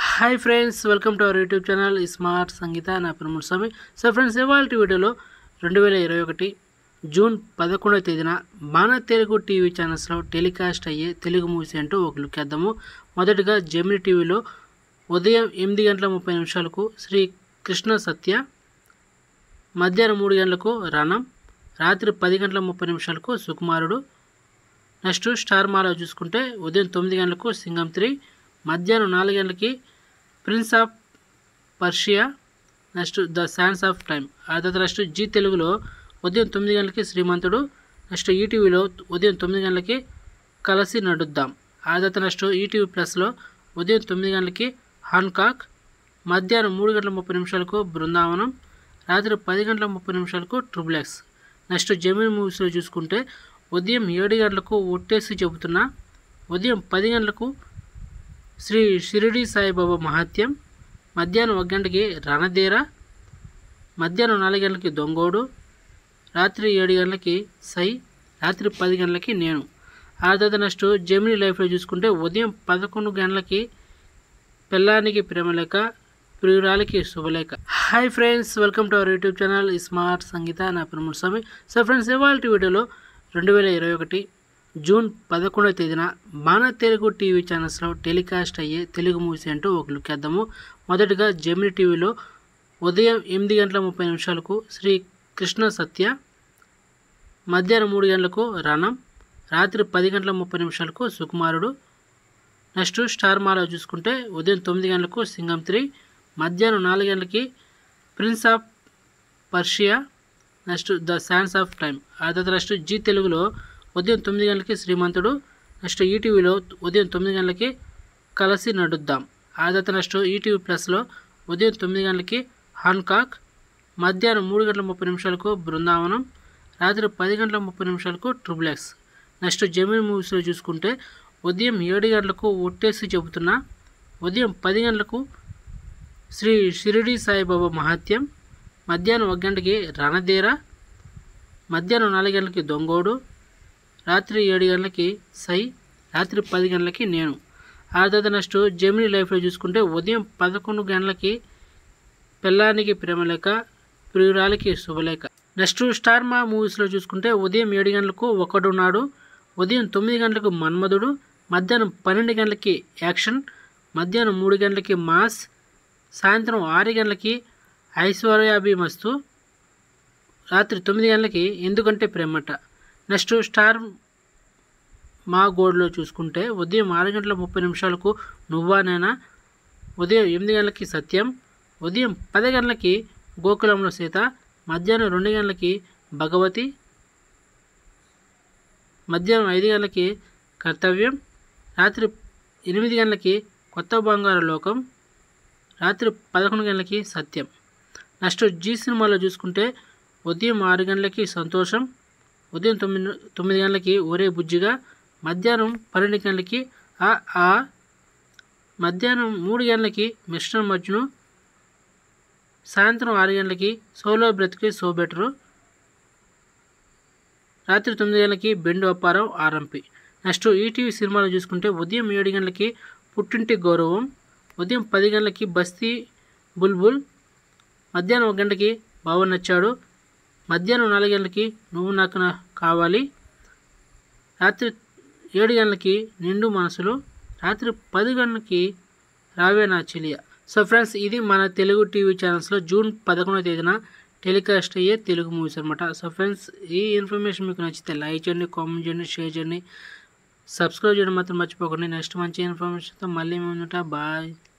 hi friends welcome to our YouTube channel smart Sangeetha నా పేరు ముస్వామి so friends ఇవాళ వీడియోలో రెండు వేల ఇరవై ఒకటి జూన్ పదకొండవ తేదీన మన తెలుగు టీవీ ఛానల్స్లో టెలికాస్ట్ అయ్యే తెలుగు మూవీస్ ఏంటో ఒక లుక్ వేద్దాము మొదటగా జెమిని టీవీలో ఉదయం ఎనిమిది గంటల ముప్పై నిమిషాలకు శ్రీ కృష్ణ సత్య మధ్యాహ్నం మూడు గంటలకు రణం రాత్రి పది గంటల ముప్పై నిమిషాలకు సుకుమారుడు నెక్స్ట్ స్టార్ మాలో చూసుకుంటే ఉదయం తొమ్మిది గంటలకు సింగం త్రీ మధ్యాహ్నం నాలుగు గంటలకి Prince of Persia next the Sands of Time ఆ తర్వాత నెక్స్ట్ జీ తెలుగులో ఉదయం తొమ్మిది గంటలకి శ్రీమంతుడు నెక్స్ట్ ఈటీవీలో ఉదయం తొమ్మిది గంటలకి కలిసి నడుద్దాం ఆ తర్వాత నెక్స్ట్ ఈటీవీ ప్లస్లో ఉదయం తొమ్మిది గంటలకి హాన్కాక్ మధ్యాహ్నం మూడు గంటల ముప్పై నిమిషాలకు బృందావనం రాత్రి పది గంటల ముప్పై నిమిషాలకు ట్రిపుల్ ఎక్స్ నెక్స్ట్ జమీన్ మూవీస్లో చూసుకుంటే ఉదయం ఏడు గంటలకు ఒట్టేసి చెబుతున్నా ఉదయం పది గంటలకు శ్రీ షిరిడి సాయిబాబా మహాత్యం మధ్యాహ్నం ఒక గంటకి రణధీర మధ్యాహ్నం నాలుగు గంటలకి దొంగోడు రాత్రి ఏడు గంటలకి సై రాత్రి పది గంటలకి నేను ఆ తర్వాత నెక్స్ట్ జమినీ లైఫ్లో చూసుకుంటే ఉదయం పదకొండు గంటలకి పిల్లానికి ప్రేమలేఖ ప్రియురాలకి శుభలేఖ hi friends welcome to our YouTube channel smart Sangeetha నా పేరు ముస్వామి సో ఫ్రెండ్స్ ఇవాళ వీడియోలో రెండు వేల ఇరవై ఒకటి జూన్ పదకొండవ తేదీన మన తెలుగు టీవీ ఛానల్స్లో టెలికాస్ట్ అయ్యే తెలుగు మూవీస్ ఏంటో ఒక లుక్ వేద్దాము మొదటగా జెమిని టీవీలో ఉదయం ఎనిమిది గంటల ముప్పై నిమిషాలకు శ్రీ కృష్ణ సత్య మధ్యాహ్నం మూడు గంటలకు రణం రాత్రి పది గంటల ముప్పై నిమిషాలకు సుకుమారుడు నెక్స్ట్ స్టార్ మాలో చూసుకుంటే ఉదయం తొమ్మిది గంటలకు సింగం త్రీ మధ్యాహ్నం నాలుగు గంటలకి Prince of Persia next the Sands of Time ఆ తర్వాత నెక్స్ట్ జీ తెలుగులో ఉదయం తొమ్మిది గంటలకి శ్రీమంతుడు నెక్స్ట్ ఈటీవీలో ఉదయం తొమ్మిది గంటలకి కలిసి నడుద్దాం ఆ తర్వాత నెక్స్ట్ ఈటీవీ ప్లస్లో ఉదయం తొమ్మిది గంటలకి హాన్కాక్ మధ్యాహ్నం మూడు గంటల ముప్పై నిమిషాలకు బృందావనం రాత్రి పది గంటల ముప్పై నిమిషాలకు ట్రిపుల్ ఎక్స్ నెక్స్ట్ జమీన్ మూవీస్లో చూసుకుంటే ఉదయం ఏడు గంటలకు ఒట్టేసి చెబుతున్నా ఉదయం పది గంటలకు శ్రీ షిరిడి సాయిబాబా మహాత్యం మధ్యాహ్నం ఒక గంటకి రణధీర మధ్యాహ్నం నాలుగు గంటలకి దొంగోడు రాత్రి ఏడు గంటలకి సై రాత్రి పది గంటలకి నేను ఆ తర్వాత నెక్స్ట్ జమినీ లైఫ్లో చూసుకుంటే ఉదయం పదకొండు గంటలకి పిల్లానికి ప్రేమలేఖ ప్రియురాలకి శుభలేఖ నెక్స్ట్ స్టార్ మా మూవీస్లో చూసుకుంటే ఉదయం ఏడు గంటలకు ఒకడున్నాడు ఉదయం తొమ్మిది గంటలకు మన్మధుడు మధ్యాహ్నం పన్నెండు గంటలకి యాక్షన్ మధ్యాహ్నం మూడు గంటలకి మాస్ సాయంత్రం ఆరు గంటలకి ఐశ్వర్యాభిమస్తు రాత్రి తొమ్మిది గంటలకి ఎందుకంటే ప్రేమట నెక్స్ట్ స్టార్ మా గోడ్లో చూసుకుంటే ఉదయం ఆరు గంటల ముప్పై నిమిషాలకు నువ్వానేనా ఉదయం ఎనిమిది గంటలకి సత్యం ఉదయం పది గంటలకి గోకులంలో సీత మధ్యాహ్నం రెండు గంటలకి భగవతి మధ్యాహ్నం ఐదు గంటలకి కర్తవ్యం రాత్రి ఎనిమిది గంటలకి కొత్త బంగారు లోకం రాత్రి పదకొండు గంటలకి సత్యం నెక్స్ట్ జీ సినిమాలో చూసుకుంటే ఉదయం ఆరు గంటలకి సంతోషం ఉదయం తొమ్మిది తొమ్మిది గంటలకి ఒరే బుజ్జిగా మధ్యాహ్నం పన్నెండు గంటలకి ఆ ఆ మధ్యాహ్నం మూడు గంటలకి మిస్టర్ మజ్ను సాయంత్రం ఆరు గంటలకి సోలో బ్రతికి సో బెటరు రాత్రి తొమ్మిది గంటలకి Bendu Apparao RMP next ETV సినిమాలో చూసుకుంటే ఉదయం ఏడు గంటలకి పుట్టింటి గౌరవం ఉదయం పది గంటలకి బస్తీ బుల్బుల్ మధ్యాహ్నం ఒక గంటకి బావ నచ్చాడు మధ్యాహ్నం నాలుగు గంటలకి నువ్వు నాకు నా కావాలి రాత్రి ఏడు గంటలకి నిండు మనసులు రాత్రి పది గంటలకి రావే నా చెలియ సో ఫ్రెండ్స్ ఇది మన తెలుగు టీవీ ఛానల్స్లో జూన్ పదకొండవ తేదీన టెలికాస్ట్ అయ్యే తెలుగు మూవీస్ అనమాట సో ఫ్రెండ్స్ ఈ ఇన్ఫర్మేషన్ మీకు నచ్చితే లైక్ చేయండి కామెంట్ చేయండి షేర్ చేయండి సబ్స్క్రైబ్ చేయడం మాత్రం మర్చిపోకండి నెక్స్ట్ మంచి ఇన్ఫర్మేషన్తో మళ్ళీ మేము బాయ్